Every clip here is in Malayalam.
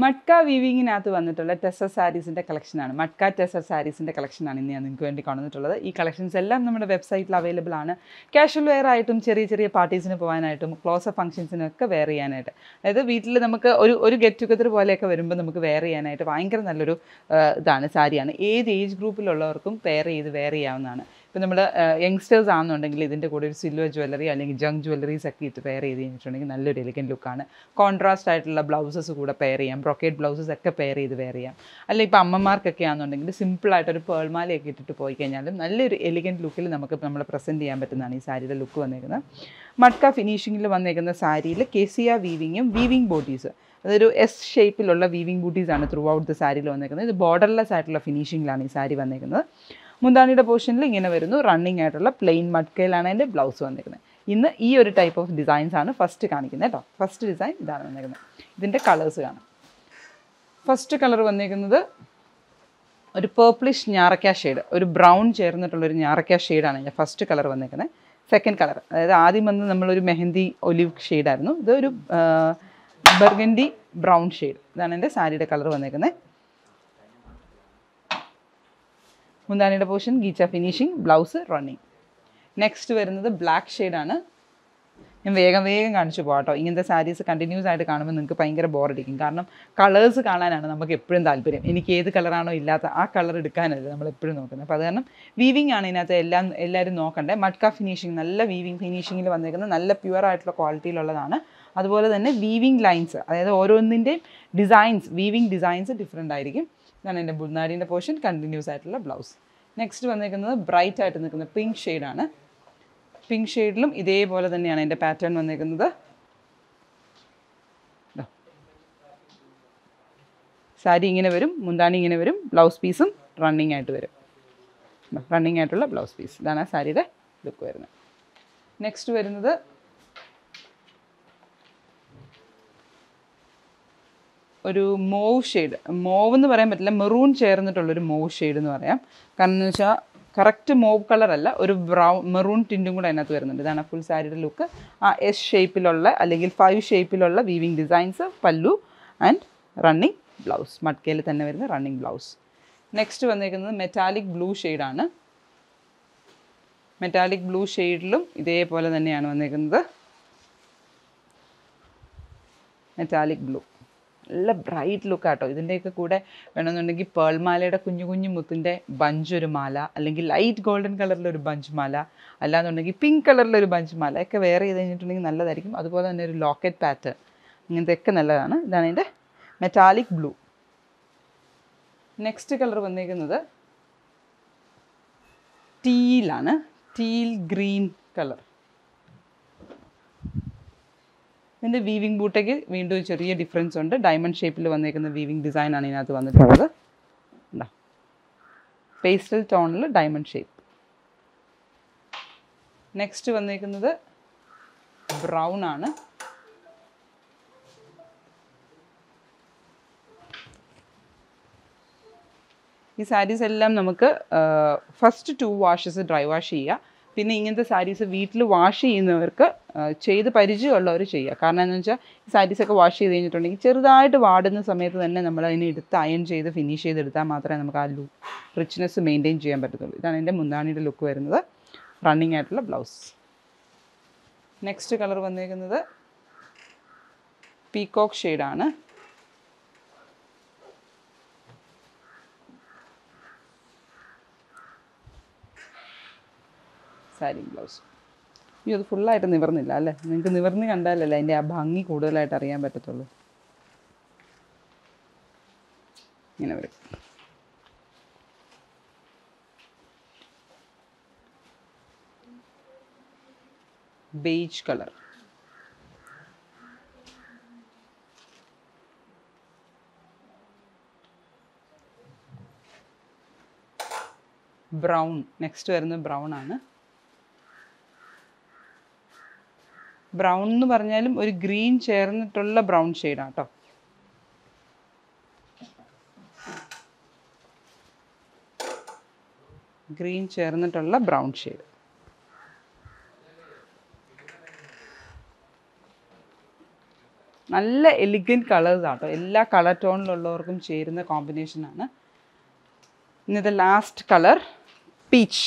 മട്ക വീവിങ്ങിനകത്ത് വന്നിട്ടുള്ള ടെസർ സാരീസിൻ്റെ കളക്ഷനാണ് മട്ക ടെസർ സാരീസിൻ്റെ കളക്ഷനാണ് ഇന്ന് ഞാൻ നിങ്ങൾക്ക് വേണ്ടി കൊണ്ടുവന്നിട്ടുള്ളത് ഈ കളക്ഷൻസ് എല്ലാം നമ്മുടെ വെബ്സൈറ്റിൽ അവൈലബിൾ ആണ് കാഷ്വൽ വെയർ ആയിട്ടും ചെറിയ ചെറിയ പാർട്ടീസിന് പോകാനായിട്ടും ക്ലോസ് ഫംഗ്ഷൻസിനും ഒക്കെ വെയർ ചെയ്യാനായിട്ട് അതായത് വീട്ടിൽ നമുക്ക് ഒരു ഒരു ഗെറ്റ് ടുഗദർ പോലെയൊക്കെ വരുമ്പോൾ നമുക്ക് വെയർ ചെയ്യാനായിട്ട് ഭയങ്കര നല്ലൊരു ആ, ഇതാണ് സാരിയാണ് ഏത് ഏജ് ഗ്രൂപ്പിലുള്ളവർക്കും പെയർ ചെയ്ത് വെയർ ചെയ്യാവുന്നതാണ് ഇപ്പം നമ്മൾ യങ്സ്റ്റേഴ്സ് ആണെന്നുണ്ടെങ്കിൽ ഇതിൻ്റെ കൂടെ ഒരു സിൽവർ ജ്വല്ലറി അല്ലെങ്കിൽ ജങ് ജ്വല്ലറീസ് ഒക്കെ ഇട്ട് പെയർ ചെയ്ത് കഴിഞ്ഞിട്ടുണ്ടെങ്കിൽ നല്ലൊരു എലിഗൻ ലുക്കാണ് കോൺട്രാസ്റ്റ് ആയിട്ടുള്ള ബ്ലൗസസ് കൂടെ പെയർ ചെയ്യാം ബ്രൊക്കേറ്റ് ബ്ലൗസസ് ഒക്കെ പെയർ ചെയ്ത് വെയർ ചെയ്യാം അല്ല ഇപ്പോൾ അമ്മമാർക്കൊക്കെ ആണെന്നുണ്ടെങ്കിൽ സിമ്പിളായിട്ടൊരു പേൾമാലയൊക്കെ ഇട്ടിട്ട് പോയി കഴിഞ്ഞാലും നല്ലൊരു എലിഗൻ ലുക്കിൽ നമുക്ക് നമ്മൾ പ്രസൻറ്റ് ചെയ്യാൻ പറ്റുന്നതാണ് ഈ സാരിയുടെ ലുക്ക് വന്നേക്കുന്നത് മട്ക ഫിനിഷിങ്ങിൽ വന്നേക്കുന്ന സാരിയിൽ കെസിയ വീവിങ്ങും വീവിങ് ബോട്ടീസ് അതൊരു എസ് ഷേപ്പിലുള്ള വീവിങ് ബൂട്ടീസാണ് ത്രൂ ഔട്ട് ദ സാരിയിൽ വന്നേക്കുന്നത് ഇത് ബോർഡർലെസ് ആയിട്ടുള്ള ഫിനിഷിങ്ങിലാണ് ഈ സാരി വന്നേക്കുന്നത് മുന്താണിയുടെ പോർഷനിൽ ഇങ്ങനെ വരുന്നു റണ്ണിങ് ആയിട്ടുള്ള പ്ലെയിൻ മട്കയിലാണ് അതിൻ്റെ ബ്ലൗസ് വന്നിരിക്കുന്നത് ഇന്ന് ഈ ഒരു ടൈപ്പ് ഓഫ് ഡിസൈൻസ് ആണ് ഫസ്റ്റ് കാണിക്കുന്നത് കേട്ടോ ഫസ്റ്റ് ഡിസൈൻ ഇതാണ് വന്നിരിക്കുന്നത് ഇതിൻ്റെ കളേഴ്സ് കാണാം ഫസ്റ്റ് കളർ വന്നിരിക്കുന്നത് ഒരു പേർപ്പിളിഷ് ഞാറക്ക ഷെയ്ഡ് ഒരു ബ്രൗൺ ചേർന്നിട്ടുള്ള ഒരു ഞാറക്ക ഷെയ്ഡാണ് ഇതിൻ്റെ ഫസ്റ്റ് കളർ വന്നിരിക്കുന്നത് സെക്കൻഡ് കളർ അതായത് ആദ്യം വന്ന് നമ്മളൊരു മെഹന്തി ഒലിവ് ഷെയ്ഡായിരുന്നു ഇതൊരു ബർഗൻഡി ബ്രൗൺ ഷെയ്ഡ് ഇതാണ് എൻ്റെ സാരിയുടെ കളർ വന്നിരിക്കുന്നത് മുന്താനിയുടെ പോർഷൻ ഗീച്ച ഫിനിഷിങ് ബ്ലൗസ് റണ്ണിങ് നെക്സ്റ്റ് വരുന്നത് ബ്ലാക്ക് ഷെയ്ഡാണ് ഞാൻ വേഗം വേഗം കാണിച്ചു പോകാം കേട്ടോ ഇങ്ങനത്തെ സാരീസ് കണ്ടിന്യൂസ് ആയിട്ട് കാണുമ്പോൾ നിങ്ങൾക്ക് ഭയങ്കര ബോറടിക്കും കാരണം കളേഴ്സ് കാണാനാണ് നമുക്ക് എപ്പോഴും താല്പര്യം എനിക്ക് ഏത് കളറാണോ ഇല്ലാത്ത ആ കളർ എടുക്കാനല്ല നമ്മൾ എപ്പോഴും നോക്കുന്നത് അപ്പോൾ അത് കാരണം വീവിങ് ആണ് ഇതിനകത്ത് എല്ലാം എല്ലാവരും നോക്കണ്ടേ മട്ക ഫിനിഷിങ് നല്ല വീവിങ് ഫിനിഷിങ്ങിൽ വന്നിരിക്കുന്ന നല്ല പ്യുവർ ആയിട്ടുള്ള ക്വാളിറ്റിയിലുള്ളതാണ് അതുപോലെ തന്നെ വീവിങ് ലൈൻസ് അതായത് ഓരോന്നിൻ്റെയും ഡിസൈൻസ് വീവിങ് ഡിസൈൻസ് ഡിഫറെൻ്റ് ആയിരിക്കും ഇതാണ് എൻ്റെ ബുൾനാടിൻ്റെ പോർഷൻ കണ്ടിന്യൂസ് ആയിട്ടുള്ള ബ്ലൗസ് നെക്സ്റ്റ് വന്നിരിക്കുന്നത് ബ്രൈറ്റ് ആയിട്ട് നിൽക്കുന്ന പിങ്ക് ഷെയ്ഡാണ് പിങ്ക് ഷെയ്ഡിലും ഇതേപോലെ തന്നെയാണ് എൻ്റെ പാറ്റേൺ വന്നിരിക്കുന്നത് ദാ. സാരി ഇങ്ങനെ വരും മുന്താണി ഇങ്ങനെ വരും ബ്ലൗസ് പീസും റണ്ണിങ് ആയിട്ട് വരും റണ്ണിങ് ആയിട്ടുള്ള ബ്ലൗസ് പീസ് ഇതാണ് ആ സാരിയുടെ ലുക്ക് വരുന്നത് നെക്സ്റ്റ് വരുന്നത് ഒരു മോവ് ഷെയ്ഡ് മോവ് എന്ന് പറയാൻ പറ്റില്ല മെറൂൺ ചേർന്നിട്ടുള്ളൊരു മോവ് ഷെയ്ഡ് എന്ന് പറയാം കാരണം എന്ന് വെച്ചാൽ കറക്റ്റ് മോവ് കളർ അല്ല ഒരു ബ്രൗൺ മെറൂൺ ടിൻറ്റും കൂടെ അതിനകത്ത് വരുന്നുണ്ട് ഇതാണ് ഫുൾ സാരിയുടെ ലുക്ക് ആ എസ് ഷേപ്പിലുള്ള അല്ലെങ്കിൽ ഫൈവ് ഷേപ്പിലുള്ള weaving designs pallu and running blouse മട്കയിൽ തന്നെ വരുന്ന റണ്ണിങ് ബ്ലൗസ് നെക്സ്റ്റ് വന്നിരിക്കുന്നത് മെറ്റാലിക് ബ്ലൂ ഷെയ്ഡാണ് മെറ്റാലിക് ബ്ലൂ ഷെയ്ഡിലും ഇതേപോലെ തന്നെയാണ് വന്നിരിക്കുന്നത് മെറ്റാലിക് ബ്ലൂ നല്ല ബ്രൈറ്റ് ലുക്ക് ആട്ടോ ഇതിൻ്റെയൊക്കെ കൂടെ വേണമെന്നുണ്ടെങ്കിൽ പേൾമാലയുടെ കുഞ്ഞു കുഞ്ഞു മുത്തിൻ്റെ ബഞ്ച് ഒരു മാല അല്ലെങ്കിൽ ലൈറ്റ് ഗോൾഡൻ കളറിലൊരു ബഞ്ച് മാല അല്ലാന്നുണ്ടെങ്കിൽ പിങ്ക് കളറിലൊരു ബഞ്ച് മാല ഒക്കെ വെയർ ചെയ്ത് കഴിഞ്ഞിട്ടുണ്ടെങ്കിൽ നല്ലതായിരിക്കും അതുപോലെ തന്നെ ഒരു ലോക്കറ്റ് പാറ്റേൺ ഇങ്ങനത്തെ ഒക്കെ നല്ലതാണ് ഇതാണ് ഇതിൻ്റെ മെറ്റാലിക് ബ്ലൂ നെക്സ്റ്റ് കളർ വന്നിരിക്കുന്നത് ടീലാണ് ടീൽ ഗ്രീൻ കളർ ഇതിൻ്റെ വീവിങ് ബൂട്ടയ്ക്ക് വീണ്ടും ഒരു ചെറിയ ഡിഫറൻസ് ഉണ്ട് ഡയമണ്ട് ഷേപ്പിൽ വന്നേക്കുന്ന വീവിങ് ഡിസൈൻ ആണ് ഇതിനകത്ത് വന്നിട്ടുള്ളത് ഉണ്ടോ പേസ്റ്റൽ ടോണിൽ ഡയമണ്ട് ഷേപ്പ് നെക്സ്റ്റ് വന്നേക്കുന്നത് ബ്രൗൺ ആണ് ഈ സാരീസ് എല്ലാം നമുക്ക് first two washes dry wash ചെയ്യുക പിന്നെ ഇങ്ങനത്തെ സാരീസ് വീട്ടിൽ വാഷ് ചെയ്യുന്നവർക്ക് ആ, ചെയ്ത് പരിചയമുള്ളവർ ചെയ്യുക കാരണം എന്താണെന്ന് വെച്ചാൽ ഈ സാരീസൊക്കെ വാഷ് ചെയ്ത് കഴിഞ്ഞിട്ടുണ്ടെങ്കിൽ ചെറുതായിട്ട് വാടുന്ന സമയത്ത് തന്നെ നമ്മൾ അതിനെ എടുത്ത് അയൺ ചെയ്ത് ഫിനിഷ് ചെയ്തെടുത്താൽ മാത്രമേ നമുക്ക് ആ ലു റിച്ച്നെസ് മെയിൻറ്റെയിൻ ചെയ്യാൻ പറ്റത്തുള്ളൂ ഇതാണ് എൻ്റെ മുന്താണിയുടെ ലുക്ക് വരുന്നത് റണ്ണിങ് ആയിട്ടുള്ള ബ്ലൗസ് നെക്സ്റ്റ് കളർ വന്നേക്കുന്നത് പീകോക്ക് ഷെയ്ഡാണ് സാരി ബ്ലൗസ് അയ്യോ അത് ഫുള്ളായിട്ട് നിവർന്നില്ല അല്ലേ നിങ്ങൾക്ക് നിവർന്ന് കണ്ടാലല്ലേ അതിൻ്റെ ആ ഭംഗി കൂടുതലായിട്ട് അറിയാൻ പറ്റത്തുള്ളൂ ഇങ്ങനെ വരും ബേജ് കളർ ബ്രൗൺ നെക്സ്റ്റ് വരുന്നത് ബ്രൗൺ ആണ് ബ്രൗൺ എന്ന് പറഞ്ഞാലും ഒരു ഗ്രീൻ ചേർന്നിട്ടുള്ള ബ്രൗൺ ഷെയ്ഡാണ് കേട്ടോ ഗ്രീൻ ചേർന്നിട്ടുള്ള ബ്രൗൺ ഷെയ്ഡ് നല്ല എലിഗൻറ്റ് കളേഴ്സ് ആട്ടോ എല്ലാ കളർ ടോണിലുള്ളവർക്കും ചേരുന്ന കോമ്പിനേഷനാണ് ഇന്നത്തെ ലാസ്റ്റ് കളർ പീച്ച്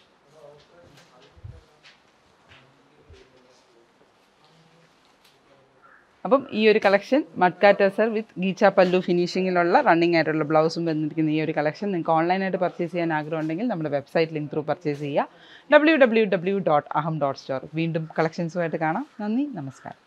അപ്പം ഈ ഒരു കളക്ഷൻ മഡ്കാ ടെസർ വിത്ത് ഗീച്ച പല്ലു ഫിനിഷിങ്ങിലുള്ള റണ്ണിങ് ആയിട്ടുള്ള ബ്ലൗസും വന്നിരിക്കുന്ന ഈ ഒരു കളക്ഷൻ നിങ്ങൾക്ക് ഓൺലൈനായിട്ട് പർച്ചേസ് ചെയ്യാൻ ആഗ്രഹം ഉണ്ടെങ്കിൽ നമ്മുടെ വെബ്സൈറ്റ് ലിങ്ക് ത്രൂ പർച്ചേസ് ചെയ്യുക W W W dot Aham dot store വീണ്ടും കളക്ഷൻസുമായിട്ട് കാണാം നന്ദി നമസ്കാരം